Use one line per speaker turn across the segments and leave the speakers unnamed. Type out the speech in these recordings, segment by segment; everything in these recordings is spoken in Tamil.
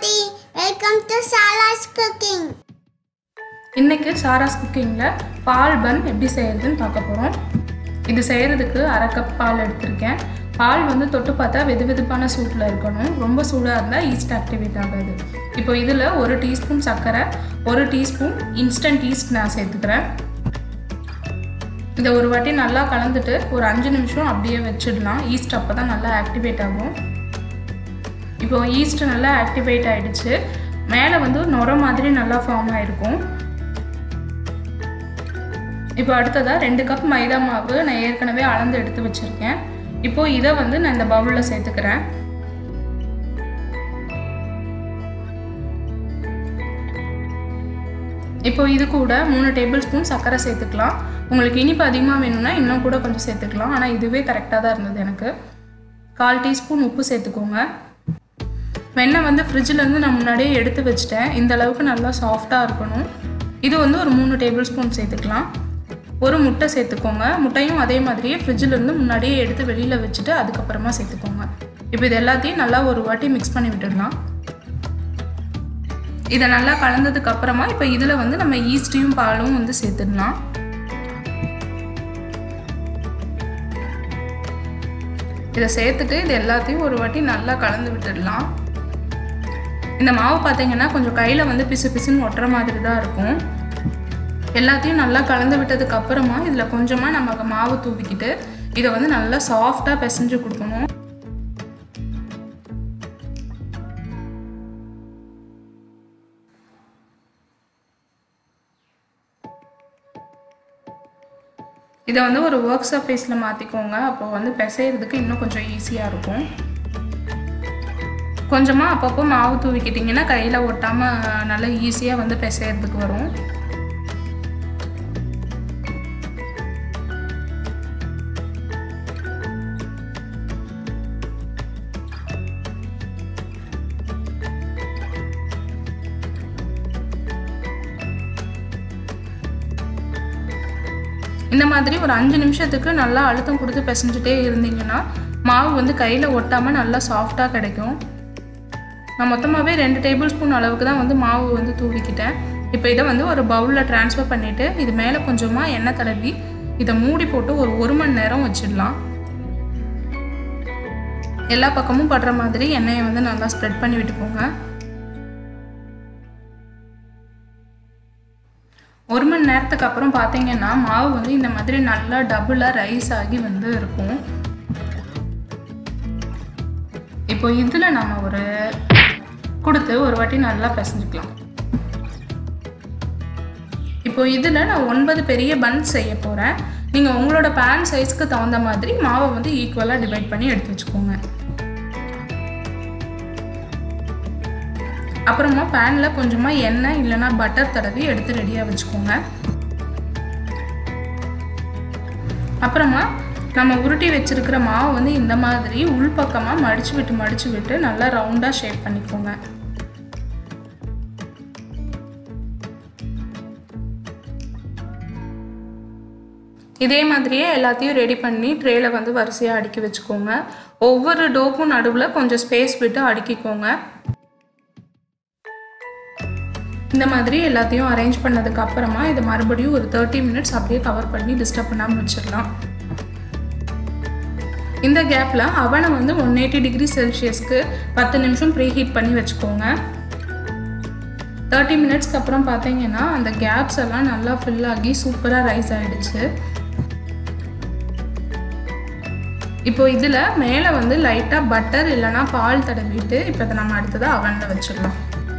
பாட்டி வெல்கம் டு சாலாஸ் குக்கிங்
இன்றைக்கி சாராஸ் குக்கிங்கில் பால் பன் எப்படி செய்கிறதுன்னு பார்க்க போகிறோம் இது செய்கிறதுக்கு அரை கப் பால் எடுத்திருக்கேன் பால் வந்து தொட்டு பார்த்தா வெது வெதுப்பான சூட்டில் இருக்கணும் ரொம்ப சூடாக இருந்தால் ஈஸ்ட் ஆக்டிவேட் ஆகாது இப்போ இதில் ஒரு டீஸ்பூன் சர்க்கரை ஒரு டீஸ்பூன் இன்ஸ்டன்ட் ஈஸ்ட் நான் சேர்த்துக்கிறேன் இதை ஒரு வாட்டி நல்லா கலந்துட்டு ஒரு அஞ்சு நிமிஷம் அப்படியே வச்சிடலாம் ஈஸ்ட் அப்போ தான் நல்லா ஆக்டிவேட் ஆகும் இப்போ ஈஸ்ட் நல்லா ஆக்டிவேட் ஆகிடுச்சு மேலே வந்து நுர மாதிரி நல்லா ஃபார்ம் ஆகிருக்கும் இப்போ அடுத்ததாக ரெண்டு கப் மைதா மாவு நான் ஏற்கனவே அளந்து எடுத்து வச்சுருக்கேன் இப்போது இதை வந்து நான் இந்த பவுலில் சேர்த்துக்கிறேன் இப்போ இது கூட மூணு டேபிள் ஸ்பூன் சர்க்கரை சேர்த்துக்கலாம் உங்களுக்கு இனிப்பு அதிகமாக வேணும்னா இன்னும் கூட கொஞ்சம் சேர்த்துக்கலாம் ஆனால் இதுவே கரெக்டாக தான் இருந்தது எனக்கு கால் டீஸ்பூன் உப்பு சேர்த்துக்கோங்க வெண்ணெய் வந்து ஃப்ரிட்ஜிலேருந்து நான் முன்னாடியே எடுத்து வச்சுட்டேன் இந்த அளவுக்கு நல்லா சாஃப்டாக இருக்கணும் இது வந்து ஒரு மூணு டேபிள் ஸ்பூன் சேர்த்துக்கலாம் ஒரு முட்டை சேர்த்துக்கோங்க முட்டையும் அதே மாதிரியே ஃப்ரிட்ஜிலேருந்து முன்னாடியே எடுத்து வெளியில் வச்சுட்டு அதுக்கப்புறமா சேர்த்துக்கோங்க இப்போ இது எல்லாத்தையும் நல்லா ஒரு வாட்டி மிக்ஸ் பண்ணி விட்டுடலாம் இதை நல்லா கலந்ததுக்கு அப்புறமா இப்போ இதில் வந்து நம்ம ஈஸ்டையும் பாலும் வந்து சேர்த்துடலாம் இதை சேர்த்துட்டு இது எல்லாத்தையும் ஒரு வாட்டி நல்லா கலந்து விட்டுடலாம் இந்த மாவு பார்த்தீங்கன்னா கொஞ்சம் கையில் வந்து பிசு பிசுன்னு ஒட்டுற மாதிரி தான் இருக்கும் எல்லாத்தையும் நல்லா கலந்து விட்டதுக்கு அப்புறமா இதில் கொஞ்சமாக நம்ம மாவு தூவிக்கிட்டு இதை வந்து நல்லா சாஃப்டாக பிசைஞ்சு கொடுக்கணும் இதை வந்து ஒரு ஒர்க் சர்ஃபேஸில் மாற்றிக்கோங்க அப்போ வந்து பிசைகிறதுக்கு இன்னும் கொஞ்சம் ஈஸியாக இருக்கும் கொஞ்சமாக அப்பப்போ மாவு தூவிக்கிட்டிங்கன்னா கையில் ஒட்டாமல் நல்லா ஈஸியாக வந்து பிசைகிறதுக்கு வரும் இந்த மாதிரி ஒரு அஞ்சு நிமிஷத்துக்கு நல்லா அழுத்தம் கொடுத்து பிசைஞ்சிட்டே இருந்தீங்கன்னா மாவு வந்து கையில் ஒட்டாமல் நல்லா சாஃப்டாக கிடைக்கும் நான் மொத்தமாகவே ரெண்டு டேபிள் ஸ்பூன் அளவுக்கு தான் வந்து மாவு வந்து தூவிக்கிட்டேன் இப்போ இதை வந்து ஒரு பவுலில் ட்ரான்ஸ்ஃபர் பண்ணிவிட்டு இது மேலே கொஞ்சமாக எண்ணெய் தடவி இதை மூடி போட்டு ஒரு ஒரு மணி நேரம் வச்சிடலாம் எல்லா பக்கமும் படுற மாதிரி எண்ணெயை வந்து நல்லா ஸ்ப்ரெட் பண்ணி விட்டுக்கோங்க ஒரு மணி நேரத்துக்கு அப்புறம் பார்த்தீங்கன்னா மாவு வந்து இந்த மாதிரி நல்லா டபுளாக ரைஸ் ஆகி வந்து இருக்கும் இப்போ இதில் நம்ம ஒரு கொடுத்து ஒரு வாட்டி நல்லா பிசைஞ்சுக்கலாம் இப்போ இதில் நான் ஒன்பது பெரிய பன் செய்ய போகிறேன் நீங்கள் உங்களோட பேன் சைஸ்க்கு தகுந்த மாதிரி மாவை வந்து ஈக்குவலாக டிவைட் பண்ணி எடுத்து வச்சுக்கோங்க அப்புறமா பேனில் கொஞ்சமாக எண்ணெய் இல்லைனா பட்டர் தடவி எடுத்து ரெடியாக வச்சுக்கோங்க அப்புறமா நம்ம உருட்டி வச்சிருக்கிற மாவு வந்து இந்த மாதிரி உள்பக்கமாக மடிச்சு விட்டு மடிச்சு விட்டு நல்லா ரவுண்டாக ஷேப் பண்ணிக்கோங்க இதே மாதிரியே எல்லாத்தையும் ரெடி பண்ணி ட்ரேயில் வந்து வரிசையாக அடுக்கி வச்சுக்கோங்க ஒவ்வொரு டோப்பும் நடுவில் கொஞ்சம் ஸ்பேஸ் விட்டு அடுக்கிக்கோங்க இந்த மாதிரி எல்லாத்தையும் அரேஞ்ச் பண்ணதுக்கு அப்புறமா இதை மறுபடியும் ஒரு தேர்ட்டி மினிட்ஸ் அப்படியே கவர் பண்ணி டிஸ்டர்ப் பண்ணாமல் வச்சிடலாம் இந்த கேப்பில் அவனை வந்து ஒன் எயிட்டி டிகிரி செல்சியஸ்க்கு பத்து நிமிஷம் ப்ரீ ஹீட் பண்ணி வச்சுக்கோங்க தேர்ட்டி மினிட்ஸ்க்கு அப்புறம் பார்த்தீங்கன்னா அந்த கேப்ஸ் எல்லாம் நல்லா ஃபில் ஆகி சூப்பராக ரைஸ் ஆகிடுச்சு இப்போ இதில் மேலே வந்து லைட்டாக பட்டர் இல்லைனா பால் தடவிட்டு இப்போ இதை நம்ம அடுத்ததாக அவனில் வச்சிடலாம்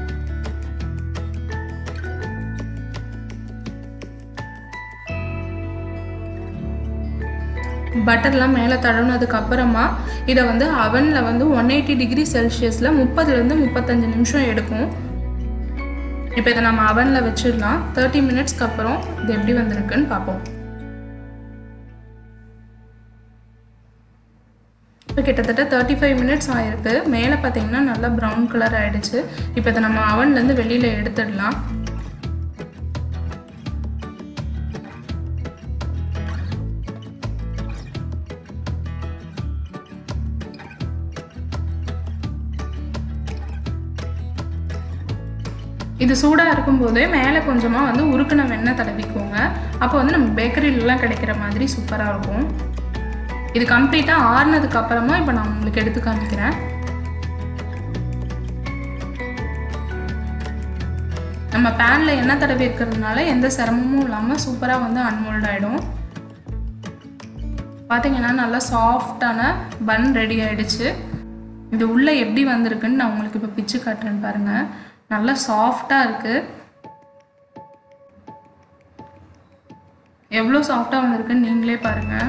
பட்டர்லாம் மேலே தடவுனதுக்கு அப்புறமா இதை வந்து அவனில் வந்து ஒன் எயிட்டி டிகிரி செல்சியஸில் முப்பதுலேருந்து முப்பத்தஞ்சு நிமிஷம் எடுக்கும் இப்போ இதை நம்ம அவனில் வச்சிடலாம் தேர்ட்டி மினிட்ஸ்க்கு அப்புறம் இது எப்படி வந்திருக்குன்னு பார்ப்போம் இப்போ கிட்டத்தட்ட தேர்ட்டி ஃபைவ் மினிட்ஸ் ஆயிருக்கு மேலே பார்த்தீங்கன்னா நல்லா ப்ரௌன் கலர் ஆகிடுச்சு இப்போ இதை நம்ம அவன்லேருந்து வெளியில் எடுத்துடலாம் இது சூடாக இருக்கும்போதே மேலே கொஞ்சமாக வந்து உருக்குன வெண்ணெய் தடவிக்கோங்க அப்போ வந்து நம்ம பேக்கரியிலலாம் கிடைக்கிற மாதிரி சூப்பராக இருக்கும் இது கம்ப்ளீட்டாக ஆறுனதுக்கு அப்புறமா இப்போ நான் உங்களுக்கு எடுத்து காமிக்கிறேன் நம்ம பேனில் எண்ணெய் தடவி இருக்கிறதுனால எந்த சிரமமும் இல்லாமல் சூப்பராக வந்து அன்மோல்ட் ஆகிடும் பார்த்தீங்கன்னா நல்லா சாஃப்டான பன் ரெடி ஆயிடுச்சு இது உள்ளே எப்படி வந்திருக்குன்னு நான் உங்களுக்கு இப்போ பிச்சு காட்டுறேன் பாருங்கள் நல்லா சாஃப்டாக இருக்குது எவ்வளோ சாஃப்டாக வந்திருக்குன்னு நீங்களே பாருங்கள்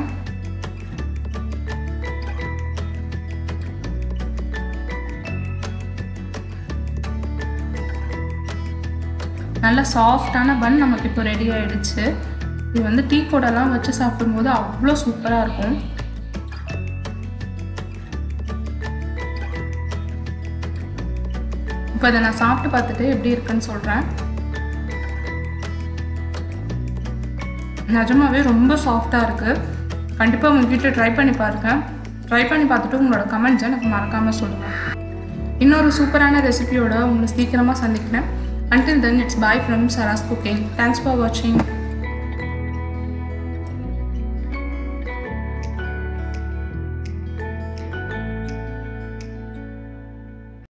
நல்ல சாஃப்டான பன் நமக்கு இப்போ ரெடி ஆயிடுச்சு இது வந்து டீ கூடலாம் வச்சு சாப்பிடும்போது அவ்வளோ சூப்பராக இருக்கும் இப்போ இதை நான் சாப்பிட்டு பார்த்துட்டு எப்படி இருக்குன்னு சொல்கிறேன் நிஜமாவே ரொம்ப சாஃப்டாக இருக்குது கண்டிப்பாக உங்கள் வீட்டில் ட்ரை பண்ணி பாருங்கள் ட்ரை பண்ணி பார்த்துட்டு உங்களோட கமெண்ட்ஸை எனக்கு மறக்காமல் சொல்லுங்கள் இன்னொரு சூப்பரான ரெசிபியோட உங்களை சீக்கிரமாக சந்திக்கிறேன் until then it's bye from Sarah's cooking thanks for watching